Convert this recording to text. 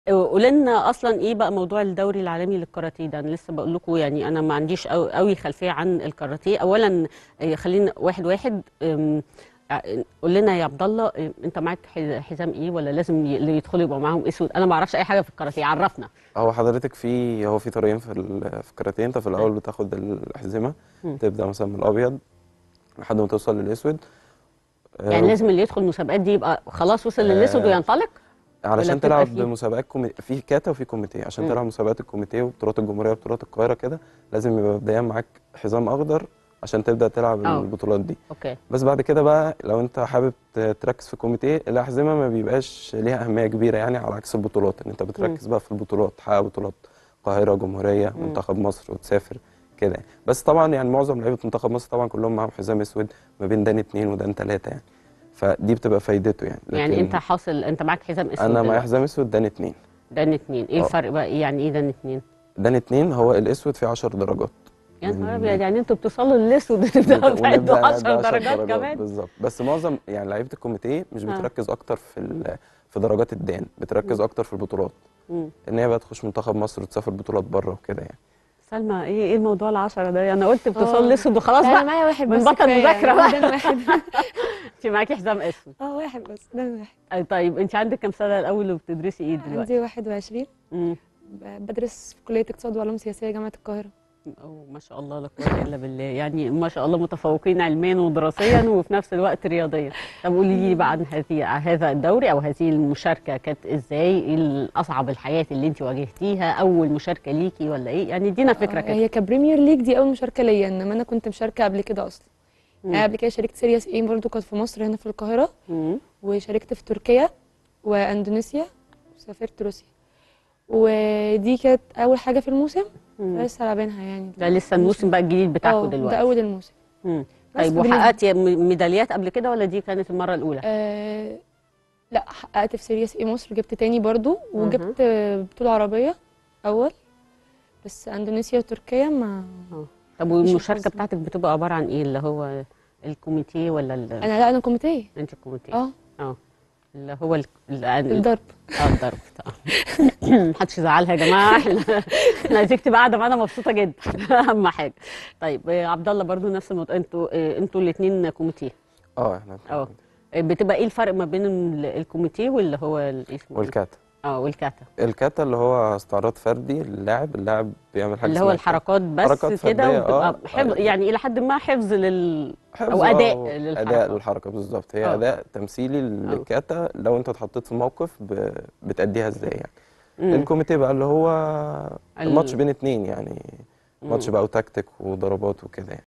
قولي لنا اصلا ايه بقى موضوع الدوري العالمي للكاراتيه ده انا لسه بقول لكم يعني انا ما عنديش قوي قوي خلفيه عن الكاراتيه اولا آه، خلينا واحد واحد أم، ع- قول لنا يا عبد الله آه، انت معاك ح- حزام ايه ولا لازم ي- اللي يدخلوا يبقى معاهم اسود انا ما اعرفش اي حاجه في الكاراتيه عرفنا هو حضرتك في هو في طريقين في ال- في الكاراتيه انت في الاول بتاخد الاحزمه مم. تبدا مثلا من الابيض لحد ما توصل للاسود آه، يعني لازم اللي يدخل المسابقات دي يبقى خلاص وصل للاسود آه، وينطلق ولا علشان بتبقى تلعب فيه؟ مسابقات كومي... في كاتا وفي كوميتيه عشان مم. تلعب مسابقات الكوميتيه وبطولات الجمهوريه وبطولات القاهره كده لازم يبقى مبدئيا معاك حزام اخضر عشان تبدا تلعب آه. البطولات دي اوكي بس بعد كده بقى لو انت حابب ت- تركز في الكوميتيه الاحزمه ما بيبقاش ليها اهميه كبيره يعني على عكس البطولات ان انت بتركز بقى في البطولات تحقق بطولات القاهره جمهوريه مم. منتخب مصر وتسافر كده يعني. بس طبعا يعني معظم لعيبه منتخب مصر طبعا كلهم معاهم حزام اسود ما بين دان اتنين ودان تلاته يعني فدي بتبقى فايدته يعني يعني لكن انت حاصل انت معاك حزام اسود انا معايا دلوقتي. حزام اسود دان اتنين دان اتنين ايه آه. الفرق بقى إيه يعني ايه دان اتنين دان اتنين هو الاسود فيه 10 درجات يا نهار من- ابيض يعني انتوا بتوصلوا للاسود وتبداوا ونبدأ تعدوا نعد 10 درجات كمان بالظبط بس معظم يعني لعيبه الكوميتيه مش آه. بتركز اكتر في ال- في درجات الدان بتركز اكتر في البطولات مم. ان هي بقى تخش منتخب مصر وتسافر بطولات بره وكده يعني سلمى ايه ايه الموضوع العشرة ده انا قلت بتوصل آه. الاسود وخلاص لا انا بقى معايا واحد بس بنبطل كفاية مذاكرة يعني. بقى. قدام واحد انت معاكي حزام اسود اه واحد بس قدام واحد أي طيب انت عندك كام سنه الاول وبتدرسي ايه دلوقتي عندي 21 مم. ب- بدرس في كلية اقتصاد وعلوم سياسية جامعة القاهرة أوه ما شاء الله لا قوه الا بالله يعني ما شاء الله متفوقين علميا ودراسيا وفي نفس الوقت رياضيا طب قولي لي بقى عن هذه هذا الدوري او هذه المشاركه كانت ازاي ايه الاصعب الحاجات اللي انت واجهتيها اول مشاركه ليكي ولا ايه يعني ادينا فكره آه، كده هي كبريمير ليج دي أول مشاركة ليا إنما أنا كنت مشاركة قبل كده أصلا مم. يعني قبل كده شاركت سيريس ايه برضه كانت في مصر هنا في القاهرة مم. وشاركت في تركيا وأندونيسيا وسافرت روسيا ودي كانت أول حاجة في الموسم مم. لسه لاعبينها يعني ده لسه الموسم بقى الجديد بتاعكم اه دلوقتي ده أول الموسم مم. بس طيب فضلنا- وحققتي م- ميداليات قبل كده ولا دي كانت المره الاولى آه لا حققت في سيريس ايه مصر جبت تاني برضو مهم. وجبت آه، بطولة عربية أول بس أندونيسيا وتركيا ما طب مش والمشاركه الحظ. بتاعتك بتبقى عباره عن ايه اللي هو الكوميتيه ولا ال... أنا لا أنا كوميتيه انت الكوميتيه اه اه اللي هو ال... ال... الضرب اه الضرب طبعا محدش يزعلها يا جماعه احنا احنا عايزيك تبقى قاعده معانا مبسوطه جدا اهم حاجه طيب آه، عبد الله برضو نفس النقطه انتوا آه، انتوا الاثنين كوميتيه اه احنا اه آه، بتبقى ايه الفرق ما بين ال- الكوميتيه واللي هو ال- اسمه إيه؟ والكاتا اه والكاتا الكاتا اللي هو استعراض فردي للاعب اللاعب بيعمل حاجه اللي هو اسمها الحركات بس حركات كده فردية، وبتبقى آه. حفظ يعني الى حد ما حفظ لل حفظ أو آه، أداء و- للحركة. اداء للحركه بالظبط هي آه. اداء تمثيلي للكاتا لو انت اتحطيت في موقف ب... بتأديها ازاي يعني مم. الكوميتيه بقى اللي هو ال- الماتش بين اتنين يعني مم. ماتش بقى وتكتيك وضربات وكده يعني